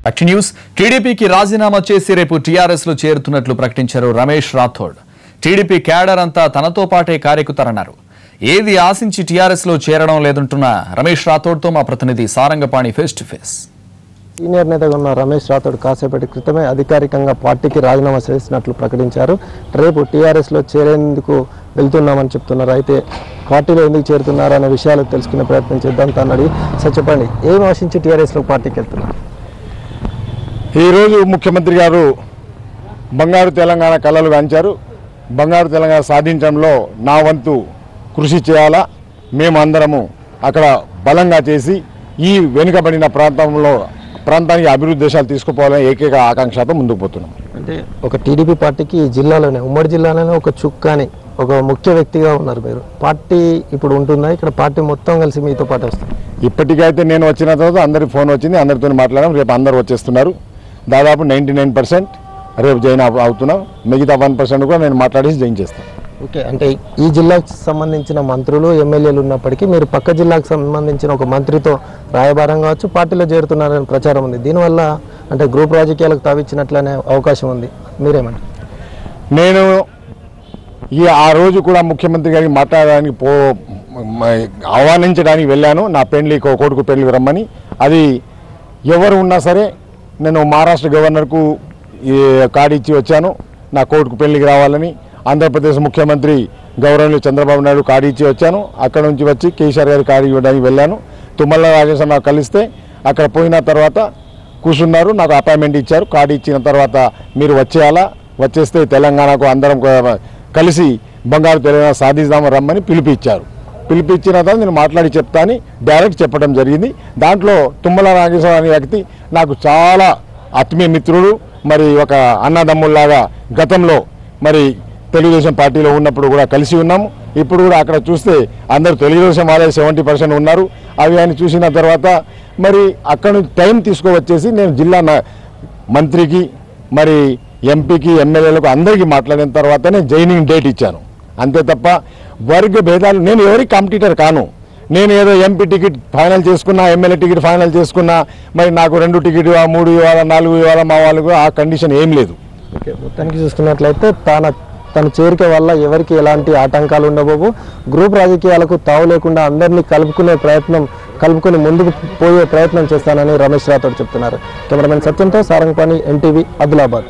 అక్షి news టీడీపీకి రాజీనామా చేసి రేపు టీఆర్ఎస్ లో చేరుతున్నట్లు ప్రకటించారు రమేష్ రాథోడ్ టీడీపీ క్యాడర్ అంతా తనతో పాటే కార్యకుతారన్నారు ఏది ఆశించి టీఆర్ఎస్ లో చేరడం లేదంటున్న రమేష్ రాథోడ్తో మా ప్రతినిధి Sarangapani face to face senior నేతగా ఉన్న రమేష్ రాథోడ్ కాసేపటి క్రితమే అధికారికంగా పార్టీకి రాజీనామా చేసినట్లు ప్రకటించారు రేపు టీఆర్ఎస్లో చేరేందుకు వెళ్తున్నామని చెప్తున్నారు అయితే పార్టీలో ఎందుకు చేరుతున్నారు అనే విషయాలు తెలుసుకునే ప్రయత్నం చేద్దాం తను సార్ చెప్పండి ఏం ఆశించి టీఆర్ఎస్లో పార్టీకి వెళ్తున్నారు ఈరోజు ముఖ్యమంత్రి గారు బంగారు తెలంగాణ కళలు గాంచారు బంగారు తెలంగాణ సాధించడంలో నా వంతు కృషి చేయాలా మేమందరము అక్కడ బలంగా చేసి ఈ వెనుకబడిన ప్రాంతంలో ప్రాంతానికి అభివృద్ధి దేశాలు తీసుకుపోవాలని ఏకైక ఆకాంక్షతో ముందుకు పోతున్నాం అంటే ఒక టీడీపీ పార్టీకి ఈ జిల్లాలోనే ఉమ్మడి జిల్లాలోనే ఒక చుక్కాని ఒక ముఖ్య వ్యక్తిగా ఉన్నారు మీరు పార్టీ ఇప్పుడు ఉంటుందా ఇక్కడ పార్టీ మొత్తం కలిసి మీతో పాటు వస్తుంది ఇప్పటికైతే నేను వచ్చిన తర్వాత అందరికి ఫోన్ వచ్చింది అందరితో మాట్లాడాం రేపు అందరు వచ్చేస్తున్నారు దాదాపు నైంటీ నైన్ పర్సెంట్ రేపు జాయిన్ అవ- అవుతున్నాం మిగతా వన్ పర్సెంట్ కూడా నేను మాట్లాడేసి జాయిన్ చేస్తాను ఓకే అంటే ఈ జిల్లాకు సంబంధించిన మంత్రులు ఎమ్మెల్యేలు ఉన్నప్పటికీ మీరు పక్క జిల్లాకు సంబంధించిన ఒక మంత్రితో రాయబారం కావచ్చు పార్టీలో చేరుతున్నారని ప్రచారం ఉంది దీనివల్ల అంటే గ్రూప్ రాజకీయాలకు తావిచ్చినట్లనే అవకాశం ఉంది మీరేమంటారు నేను ఈ ఆ రోజు కూడా ముఖ్యమంత్రి గారికి మాట్లాడడానికి పో మ- ఆహ్వానించడానికి వెళ్ళాను నా పెళ్లి కో- కొడుకు పెళ్లికి రమ్మని అది ఎవరు ఉన్నా సరే నేను మహారాష్ట్ర గవర్నర్కు ఈ కార్డు ఇచ్చి వచ్చాను నా కొడుకు పెళ్లికి రావాలని ఆంధ్రప్రదేశ్ ముఖ్యమంత్రి గౌరవనీయులు చంద్రబాబు నాయుడు కార్డు ఇచ్చి వచ్చాను అక్కడ నుంచి వచ్చి కేసీఆర్ గారి కార్డు ఇవ్వడానికి వెళ్ళాను తుమ్మల రాజేశ్వర నాకు కలిస్తే అక్కడ పోయిన తర్వాత కూర్చున్నారు నాకు అపాయింట్మెంట్ ఇచ్చారు కార్డు ఇచ్చిన తర్వాత మీరు వచ్చేయాలా వచ్చేస్తే తెలంగాణకు అందరం క- కలిసి బంగారు తెలంగాణ సాధిస్తామని రమ్మని పిలిపించారు పిలిపించిన తర్వాత నేను మాట్లాడి చెప్తా అని డైరెక్ట్ చెప్పడం జరిగింది దాంట్లో తుమ్మల నాగేశ్వర అనే వ్యక్తి నాకు చాలా ఆత్మీయ మిత్రుడు మరి ఒక అన్నదమ్ముల్లాగా గతంలో మరి తెలుగుదేశం పార్టీలో ఉన్నప్పుడు కూడా కలిసి ఉన్నాము ఇప్పుడు కూడా అక్కడ చూస్తే అందరూ తెలుగుదేశం వాళ్ళే సెవెంటీ పర్సెంట్ ఉన్నారు అవి ఆయన చూసిన తర్వాత మరి అక్కడ నుంచి టైం తీసుకువచ్చేసి నేను జిల్లా నా- మంత్రికి మరి ఎంపీకి ఎమ్మెల్యేలకు అందరికీ మాట్లాడిన తర్వాతనే జాయినింగ్ డేట్ ఇచ్చాను అంతే తప్ప వర్గ భేదాలు నేను ఎవరికి కాంపిటీటర్ కాను నేను ఏదో ఎంపీ టికెట్ ఫైనల్ చేసుకున్నా ఎమ్మెల్యే టికెట్ ఫైనల్ చేసుకున్నా మరి నాకు రెండు టికెట్ మూడు ఇవ్వాలా నాలుగు ఇవ్వాలా మా వాళ్ళకు ఆ కండిషన్ ఏం లేదు ఓకే మొత్తానికి చూసుకున్నట్లయితే తన తన చేరిక వల్ల ఎవరికి ఎలాంటి ఆటంకాలు ఉండబోవు గ్రూప్ రాజకీయాలకు తావు లేకుండా అందరినీ కలుపుకునే ప్రయత్నం కలుపుకొని ముందుకు పోయే ప్రయత్నం చేస్తానని రమేష్ రాథోడ్ చెప్తున్నారు కెమెరామెన్ సత్యంతో సారంగపాణి ఎన్టీవీ ఆదిలాబాద్